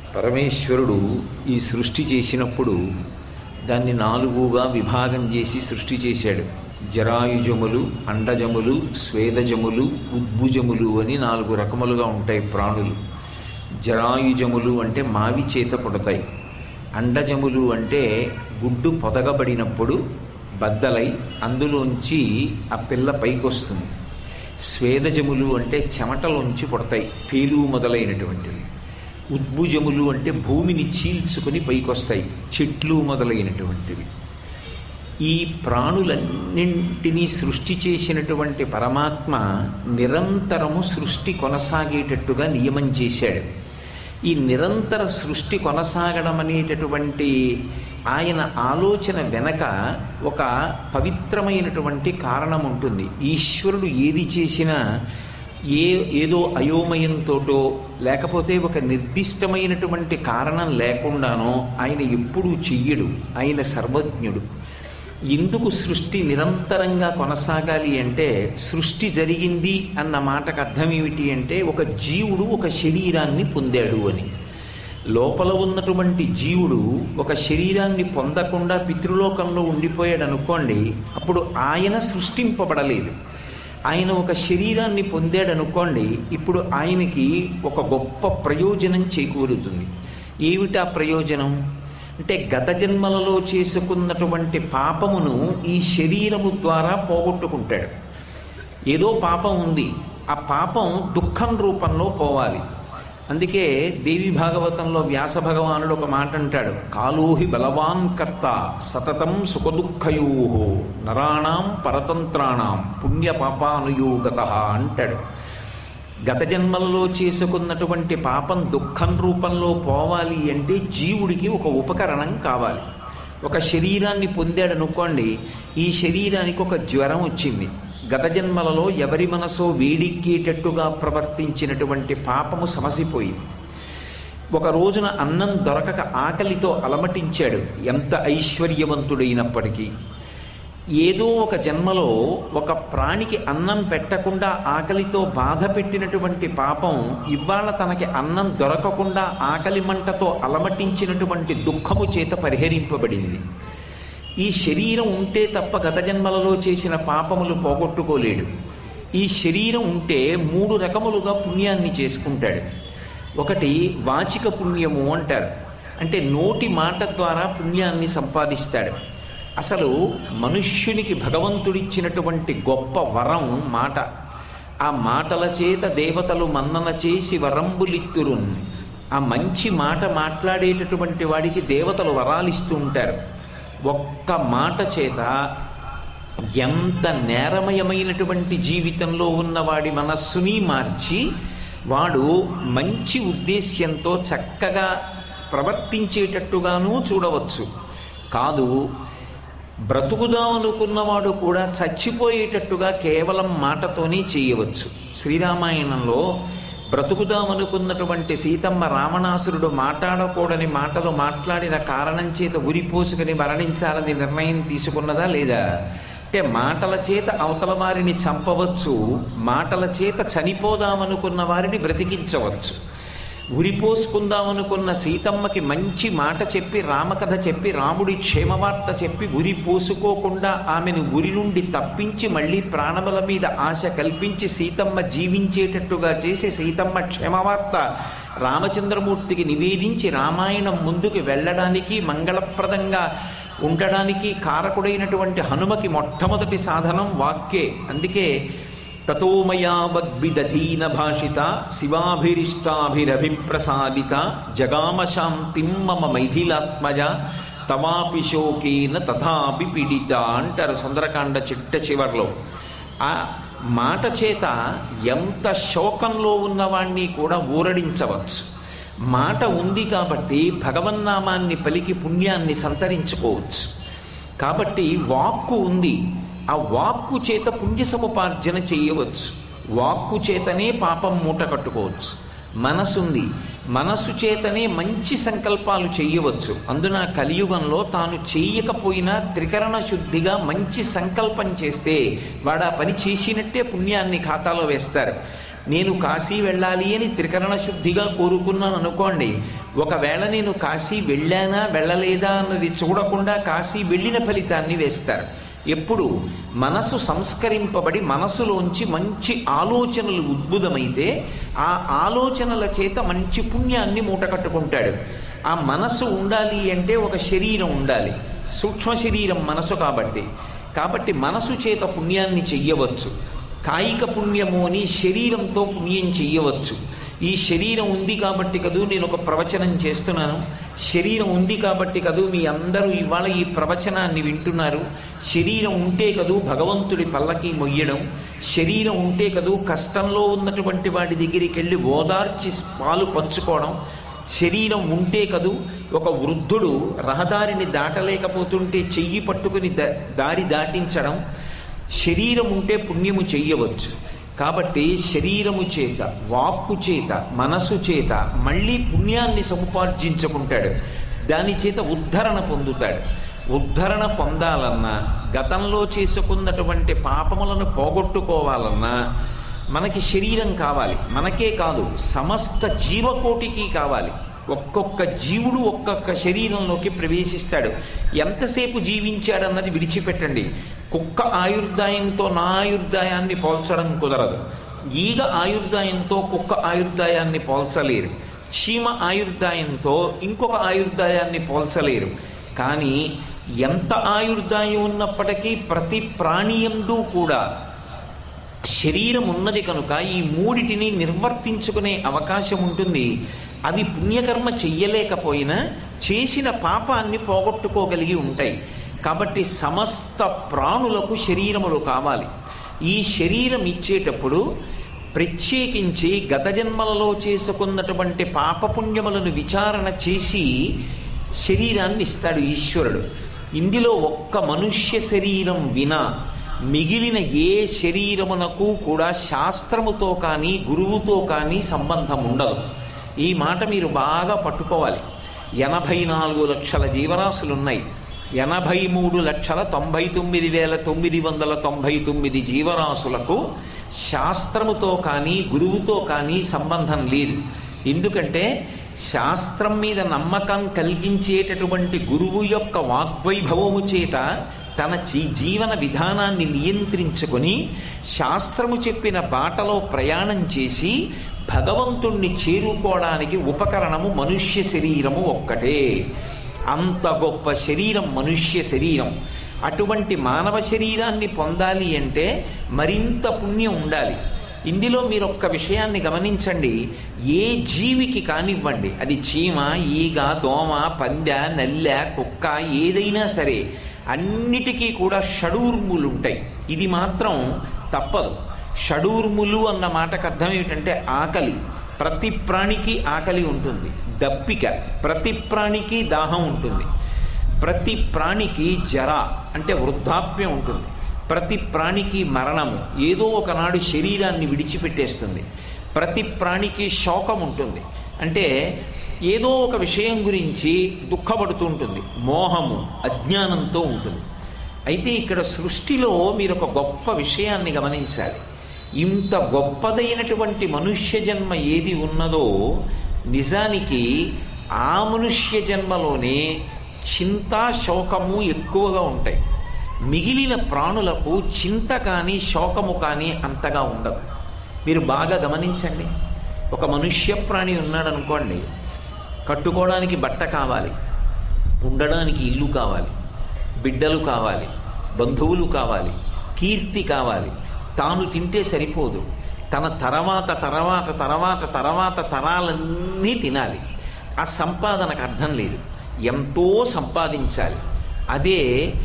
పరమేశ్వరుడు ఈ సృష్టి చేసినప్పుడు దాన్ని నాలుగుగా విభాగం చేసి సృష్టి చేశాడు జరాయుజములు అండజములు స్వేదజములు ఉద్భుజములు అని నాలుగు రకములుగా ఉంటాయి ప్రాణులు జరాయుజములు అంటే మావి చేత పుడతాయి అండజములు అంటే గుడ్డు పొదగబడినప్పుడు బద్దలై అందులోంచి ఆ పిల్ల పైకి వస్తుంది స్వేదజములు అంటే చెమటలోంచి పుడతాయి పేలు మొదలైనటువంటివి ఉద్భుజములు అంటే భూమిని చీల్చుకొని పైకొస్తాయి చెట్లు మొదలైనటువంటివి ఈ ప్రాణులన్నింటినీ సృష్టి చేసినటువంటి పరమాత్మ నిరంతరము సృష్టి కొనసాగేటట్టుగా నియమం చేశాడు ఈ నిరంతర సృష్టి కొనసాగడం అనేటటువంటి ఆయన ఆలోచన వెనక ఒక పవిత్రమైనటువంటి కారణం ఉంటుంది ఈశ్వరుడు ఏది చేసినా ఏ ఏదో అయోమయంతోటో లేకపోతే ఒక నిర్దిష్టమైనటువంటి కారణం లేకుండానో ఆయన ఎప్పుడూ చెయ్యడు ఆయన సర్వజ్ఞుడు ఎందుకు సృష్టి నిరంతరంగా కొనసాగాలి అంటే సృష్టి జరిగింది అన్న మాటకు అర్థం ఏమిటి అంటే ఒక జీవుడు ఒక శరీరాన్ని పొందాడు అని లోపల ఉన్నటువంటి జీవుడు ఒక శరీరాన్ని పొందకుండా పితృలోకంలో ఉండిపోయాడు అనుకోండి అప్పుడు ఆయన సృష్టింపబడలేదు ఆయన ఒక శరీరాన్ని పొందాడు అనుకోండి ఇప్పుడు ఆయనకి ఒక గొప్ప ప్రయోజనం చేకూరుతుంది ఏమిటా ప్రయోజనం అంటే గత జన్మలలో చేసుకున్నటువంటి పాపమును ఈ శరీరము ద్వారా పోగొట్టుకుంటాడు ఏదో పాపం ఉంది ఆ పాపం దుఃఖం రూపంలో పోవాలి అందుకే దేవి భాగవతంలో వ్యాస భగవానుడు ఒక మాట అంటాడు కాలోహి బలవాన్ కర్త సతతం సుఖదుఃఖయో నరాణం పరతంత్రాణం పుణ్య పాపానుయోగత అంటాడు గత జన్మలలో చేసుకున్నటువంటి పాపం దుఃఖం రూపంలో పోవాలి అంటే జీవుడికి ఒక ఉపకరణం కావాలి ఒక శరీరాన్ని పొందాడు అనుకోండి ఈ శరీరానికి ఒక జ్వరం వచ్చింది గత జన్మలలో ఎవరి మనసో వేడిక్కేటట్టుగా ప్రవర్తించినటువంటి పాపము సమసిపోయింది ఒక రోజున అన్నం దొరకక ఆకలితో అలమటించాడు ఎంత ఐశ్వర్యవంతుడైనప్పటికీ ఏదో ఒక జన్మలో ఒక ప్రాణికి అన్నం పెట్టకుండా ఆకలితో బాధ పెట్టినటువంటి పాపం ఇవాళ తనకి అన్నం దొరకకుండా ఆకలి మంటతో అలమటించినటువంటి దుఃఖము చేత పరిహరింపబడింది ఈ శరీరం ఉంటే తప్ప గత జన్మలలో చేసిన పాపములు పోగొట్టుకోలేడు ఈ శరీరం ఉంటే మూడు రకములుగా పుణ్యాన్ని చేసుకుంటాడు ఒకటి వాచిక పుణ్యము అంటారు అంటే నోటి మాట ద్వారా పుణ్యాన్ని సంపాదిస్తాడు అసలు మనుష్యునికి భగవంతుడిచ్చినటువంటి గొప్ప వరం మాట ఆ మాటల చేత దేవతలు మన్నన చేసి వరంబులిత్తురున్ ఆ మంచి మాట మాట్లాడేటటువంటి వాడికి దేవతలు వరాలిస్తూ ఉంటారు ఒక్క మాట చేత ఎంత నేరమయమైనటువంటి జీవితంలో ఉన్నవాడి మనస్సుని మార్చి వాడు మంచి ఉద్దేశ్యంతో చక్కగా ప్రవర్తించేటట్టుగానూ చూడవచ్చు కాదు బ్రతుకుదామనుకున్నవాడు కూడా చచ్చిపోయేటట్టుగా కేవలం మాటతోనే చేయవచ్చు శ్రీరామాయణంలో బ్రతుకుదామనుకున్నటువంటి సీతమ్మ రావణాసురుడు మాట్లాడకూడని మాటలు మాట్లాడిన కారణం చేత ఉరిపోసుకుని మరణించాలని నిర్ణయం తీసుకున్నదా లేదా అంటే మాటల చేత అవతల వారిని చంపవచ్చు మాటల చేత చనిపోదామనుకున్న వారిని బ్రతికించవచ్చు ఉరిపోసుకుందామనుకున్న సీతమ్మకి మంచి మాట చెప్పి రామకథ చెప్పి రాముడి క్షేమవార్త చెప్పి ఉరి పోసుకోకుండా ఆమెను ఉరి నుండి తప్పించి మళ్ళీ ప్రాణముల మీద ఆశ కల్పించి సీతమ్మ జీవించేటట్టుగా చేసి సీతమ్మ క్షేమవార్త రామచంద్రమూర్తికి నివేదించి రామాయణం ముందుకు వెళ్ళడానికి మంగళప్రదంగా ఉండడానికి కారకుడైనటువంటి హనుమకి మొట్టమొదటి సాధనం వాక్యే అందుకే తతోమయా వద్విదధీన భాషిత శివాభిరిష్టాభిరభిప్రసాదిత జగామ శాంతిం మమ మైథిలాత్మజ తమాపి శోకేన తథాపి పీడిత అంటారు సుందరకాండ చిట్ట చివర్లో ఆ మాట చేత ఎంత శోకంలో ఉన్నవాణ్ణి కూడా ఊరడించవచ్చు మాట ఉంది కాబట్టి భగవన్నామాన్ని పలికి పుణ్యాన్ని సంతరించుకోవచ్చు కాబట్టి వాక్కు ఉంది ఆ వాక్కు చేత పుణ్య సముపార్జన చేయవచ్చు వాక్కు చేతనే పాపం మూట కట్టుకోవచ్చు మనసుంది మనసు చేతనే మంచి సంకల్పాలు చేయవచ్చు అందున కలియుగంలో తాను చేయకపోయినా త్రికరణ శుద్ధిగా మంచి సంకల్పం చేస్తే వాడు ఆ పని చేసినట్టే పుణ్యాన్ని ఖాతాలో వేస్తారు నేను కాశీ వెళ్ళాలి అని త్రికరణ శుద్ధిగా కోరుకున్నాను అనుకోండి ఒకవేళ నేను కాశీ వెళ్ళానా వెళ్ళలేదా అన్నది చూడకుండా కాశీ వెళ్ళిన ఫలితాన్ని వేస్తారు ఎప్పుడు మనసు సంస్కరింపబడి మనసులోంచి మంచి ఆలోచనలు ఉద్భుతమైతే ఆ ఆలోచనల చేత మంచి పుణ్యాన్ని మూటకట్టుకుంటాడు ఆ మనసు ఉండాలి అంటే ఒక శరీరం ఉండాలి సూక్ష్మ శరీరం మనసు కాబట్టి కాబట్టి మనసు చేత పుణ్యాన్ని చెయ్యవచ్చు కాయిక పుణ్యము అని శరీరంతో పుణ్యం చెయ్యవచ్చు ఈ శరీరం ఉంది కాబట్టి కదూ నేను ఒక ప్రవచనం చేస్తున్నాను శరీరం ఉంది కాబట్టి కదూ మీ అందరూ ఇవాళ ఈ ప్రవచనాన్ని వింటున్నారు శరీరం ఉంటే కదూ భగవంతుడి పల్లకి మొయ్యడం శరీరం ఉంటే కదూ కష్టంలో ఉన్నటువంటి వాడి దగ్గరికి వెళ్ళి ఓదార్చి పాలు పంచుకోవడం శరీరం ఉంటే కదూ ఒక వృద్ధుడు రహదారిని దాటలేకపోతుంటే చెయ్యి పట్టుకుని ద దారి దాటించడం శరీరం ఉంటే పుణ్యము చెయ్యవచ్చు కాబట్టి శరీరము చేత వాక్కు చేత మనసు చేత మళ్ళీ పుణ్యాన్ని సముపార్జించుకుంటాడు దాని చేత ఉద్ధరణ పొందుతాడు ఉద్ధరణ పొందాలన్నా గతంలో చేసుకున్నటువంటి పాపములను పోగొట్టుకోవాలన్నా మనకి శరీరం కావాలి మనకే కాదు సమస్త జీవకోటికి కావాలి ఒక్కొక్క జీవుడు ఒక్కొక్క శరీరంలోకి ప్రవేశిస్తాడు ఎంతసేపు జీవించాడన్నది విడిచిపెట్టండి కుక్క ఆయుర్దాయంతో నా ఆయుర్దాయాన్ని పోల్చడం కుదరదు ఈగ ఆయుర్దాయంతో కుక్క ఆయుర్దాయాన్ని పోల్చలేరు చీమ ఆయుర్దాయంతో ఇంకొక ఆయుర్దాయాన్ని పోల్చలేరు కానీ ఎంత ఆయుర్దాయం ఉన్నప్పటికీ ప్రతి ప్రాణియందు కూడా శరీరం ఉన్నది కనుక ఈ మూడిటిని నిర్వర్తించుకునే అవకాశం ఉంటుంది అవి పుణ్యకర్మ చెయ్యలేకపోయినా చేసిన పాపాన్ని పోగొట్టుకోగలిగి ఉంటాయి కాబట్టి సమస్త ప్రాణులకు శరీరములు కావాలి ఈ శరీరం ఇచ్చేటప్పుడు ప్రత్యేకించి గత జన్మలలో చేసుకున్నటువంటి పాపపుణ్యములను విచారణ చేసి శరీరాన్ని ఇస్తాడు ఈశ్వరుడు ఇందులో ఒక్క మనుష్య శరీరం వినా మిగిలిన ఏ శరీరమునకు కూడా శాస్త్రముతో కానీ గురువుతో కానీ సంబంధం ఉండదు ఈ మాట మీరు బాగా పట్టుకోవాలి ఎనభై నాలుగు లక్షల జీవరాశులు ఉన్నాయి ఎనభై మూడు లక్షల తొంభై తొమ్మిది వేల తొమ్మిది వందల తొంభై తొమ్మిది జీవరాశులకు శాస్త్రముతో కానీ గురువుతో కానీ సంబంధం లేదు ఎందుకంటే శాస్త్రం మీద నమ్మకం కలిగించేటటువంటి గురువు యొక్క వాగ్వైభవము చేత తన జీ జీవన విధానాన్ని నియంత్రించుకొని శాస్త్రము చెప్పిన బాటలో ప్రయాణం చేసి భగవంతుణ్ణి చేరుకోవడానికి ఉపకరణము మనుష్య శరీరము ఒక్కటే అంత గొప్ప శరీరం మనుష్య శరీరం అటువంటి మానవ శరీరాన్ని పొందాలి అంటే మరింత పుణ్యం ఉండాలి ఇందులో మీరు ఒక్క విషయాన్ని గమనించండి ఏ జీవికి కానివ్వండి అది చీమ ఈగ దోమ పందె నల్లె కుక్క ఏదైనా సరే అన్నిటికీ కూడా షడూర్ములు ఉంటాయి ఇది మాత్రం తప్పదు షడూర్ములు అన్న మాటకు అర్థం ఏమిటంటే ఆకలి ప్రతి ప్రాణికి ఆకలి ఉంటుంది దప్పిక ప్రతి ప్రాణికి దాహం ఉంటుంది ప్రతి ప్రాణికి జర అంటే వృద్ధాప్యం ఉంటుంది ప్రతి ప్రాణికి మరణము ఏదో ఒకనాడు శరీరాన్ని విడిచిపెట్టేస్తుంది ప్రతి ప్రాణికి శోకం ఉంటుంది అంటే ఏదో ఒక విషయం గురించి దుఃఖపడుతూ ఉంటుంది మోహము అజ్ఞానంతో ఉంటుంది అయితే ఇక్కడ సృష్టిలో మీరు ఒక గొప్ప విషయాన్ని గమనించాలి ఇంత గొప్పదైనటువంటి మనుష్య జన్మ ఏది ఉన్నదో నిజానికి ఆ మనుష్య జన్మలోనే చింత శోకము ఎక్కువగా ఉంటాయి మిగిలిన ప్రాణులకు చింత కానీ శోకము కానీ అంతగా ఉండదు మీరు బాగా గమనించండి ఒక మనుష్య ప్రాణి ఉన్నాడు అనుకోండి కట్టుకోవడానికి బట్ట కావాలి ఉండడానికి ఇల్లు కావాలి బిడ్డలు కావాలి బంధువులు కావాలి కీర్తి కావాలి తాను తింటే సరిపోదు తన తర్వాత తర్వాత తర్వాత తర్వాత తరాలన్నీ తినాలి ఆ సంపాదనకు అర్థం లేదు ఎంతో సంపాదించాలి అదే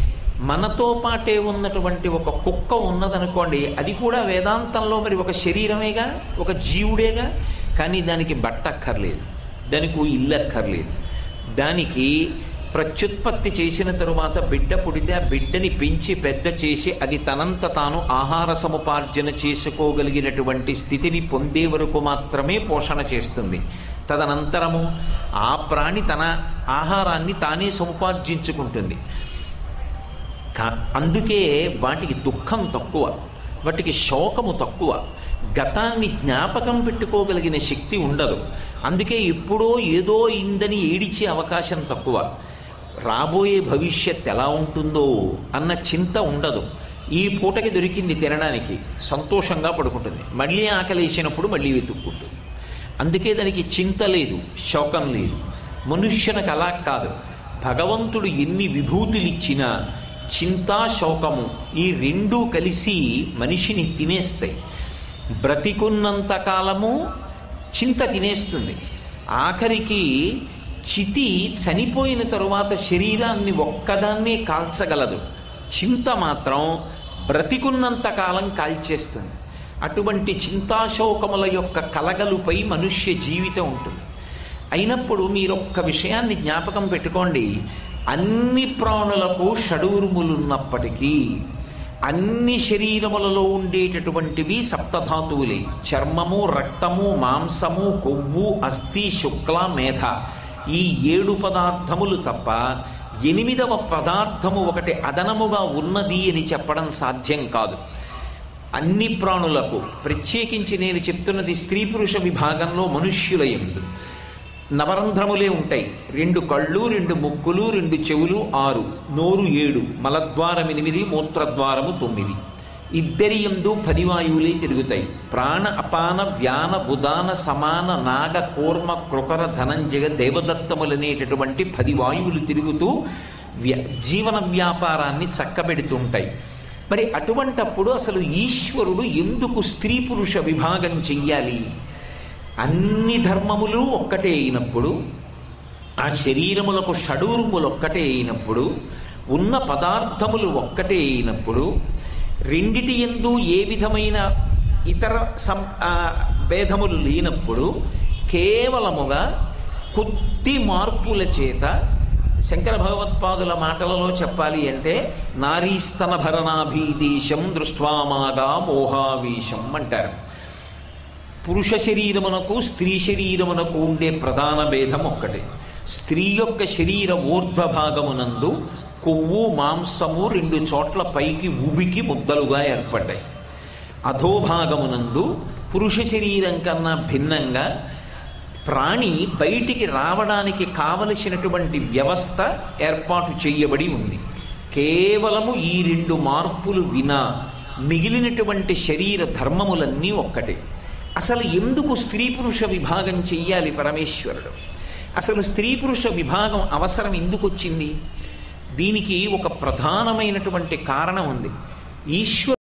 మనతో పాటే ఉన్నటువంటి ఒక కుక్క ఉన్నదనుకోండి అది కూడా వేదాంతంలో మరి ఒక శరీరమేగా ఒక జీవుడేగా కానీ దానికి బట్ట అక్కర్లేదు దానికి ఇల్లు అక్కర్లేదు దానికి ప్రత్యుత్పత్తి చేసిన తరువాత బిడ్డ పుడితే ఆ బిడ్డని పెంచి పెద్ద చేసి అది తనంత తాను ఆహార సముపార్జన చేసుకోగలిగినటువంటి స్థితిని పొందే వరకు మాత్రమే పోషణ చేస్తుంది తదనంతరము ఆ ప్రాణి తన ఆహారాన్ని తానే సముపార్జించుకుంటుంది కా అందుకే వాటికి దుఃఖం తక్కువ వాటికి శోకము తక్కువ గతాన్ని జ్ఞాపకం పెట్టుకోగలిగిన శక్తి ఉండదు అందుకే ఎప్పుడో ఏదో ఇందని ఏడిచే అవకాశం తక్కువ రాబోయే భవిష్యత్ ఎలా ఉంటుందో అన్న చింత ఉండదు ఈ పూటకి దొరికింది తినడానికి సంతోషంగా పడుకుంటుంది మళ్ళీ ఆకలేసినప్పుడు మళ్ళీ వెతుక్కుంటుంది అందుకే దానికి చింత లేదు శోకం లేదు మనుష్యునికి అలా కాదు భగవంతుడు ఎన్ని విభూతులు ఇచ్చినా చింతా శోకము ఈ రెండూ కలిసి మనిషిని తినేస్తాయి బ్రతికున్నంత కాలము చింత తినేస్తుంది ఆఖరికి చితి చనిపోయిన తరువాత శరీరాన్ని ఒక్కదాన్నే కాల్చగలదు చింత మాత్రం బ్రతికున్నంత కాలం కాల్చేస్తుంది అటువంటి చింతాశోకముల యొక్క కలగలుపై మనుష్య జీవితం ఉంటుంది అయినప్పుడు మీరొక్క విషయాన్ని జ్ఞాపకం పెట్టుకోండి అన్ని ప్రాణులకు షడూర్ములున్నప్పటికీ అన్ని శరీరములలో ఉండేటటువంటివి సప్తధాతువులే చర్మము రక్తము మాంసము కొవ్వు అస్థి శుక్ల మేధ ఈ ఏడు పదార్థములు తప్ప ఎనిమిదవ పదార్థము ఒకటి అదనముగా ఉన్నది అని చెప్పడం సాధ్యం కాదు అన్ని ప్రాణులకు ప్రత్యేకించి నేను చెప్తున్నది స్త్రీ పురుష విభాగంలో మనుష్యుల ఎందు నవరంధ్రములే ఉంటాయి రెండు కళ్ళు రెండు ముక్కులు రెండు చెవులు ఆరు నోరు ఏడు మలద్వారం ఎనిమిది మూత్రద్వారము తొమ్మిది ఇద్దరి ఎందు పది వాయువులే తిరుగుతాయి ప్రాణ అపాన వ్యాన ఉదాన సమాన నాగ కూర్మ కృకర ధనంజయ దేవదత్తములనేటటువంటి పది వాయువులు తిరుగుతూ వ్య జీవన వ్యాపారాన్ని చక్కబెడుతుంటాయి మరి అటువంటప్పుడు అసలు ఈశ్వరుడు ఎందుకు స్త్రీ పురుష విభాగం చెయ్యాలి అన్ని ధర్మములు ఒక్కటే అయినప్పుడు ఆ శరీరములకు షడూర్ములు ఒక్కటే అయినప్పుడు ఉన్న పదార్థములు ఒక్కటే అయినప్పుడు రెండిటి ఎందు ఏ విధమైన ఇతర సం ఆ, భేదములు లేనప్పుడు కేవలముగా కొద్ది మార్పుల చేత శంకర భగవత్పాదుల మాటలలో చెప్పాలి అంటే నారీస్తన భరణాభీదేశం దృష్ట్వామాగా మోహావేశం అంటారు పురుష శరీరమునకు స్త్రీ శరీరమునకు ఉండే ప్రధాన భేదం ఒక్కటే స్త్రీ యొక్క శరీర ఊర్ధ్వ భాగమునందు కొవ్వు మాంసము రెండు చోట్ల పైకి ఉబికి ముద్దలుగా ఏర్పడ్డాయి అధోభాగమునందు పురుష శరీరం కన్నా భిన్నంగా ప్రాణి బయటికి రావడానికి కావలసినటువంటి వ్యవస్థ ఏర్పాటు చేయబడి ఉంది కేవలము ఈ రెండు మార్పులు వినా మిగిలినటువంటి శరీర ధర్మములన్నీ ఒక్కటే అసలు ఎందుకు స్త్రీ పురుష విభాగం చెయ్యాలి పరమేశ్వరుడు అసలు స్త్రీ పురుష విభాగం అవసరం ఎందుకు వచ్చింది దీనికి ఒక ప్రధానమైనటువంటి కారణం ఉంది ఈశ్వరు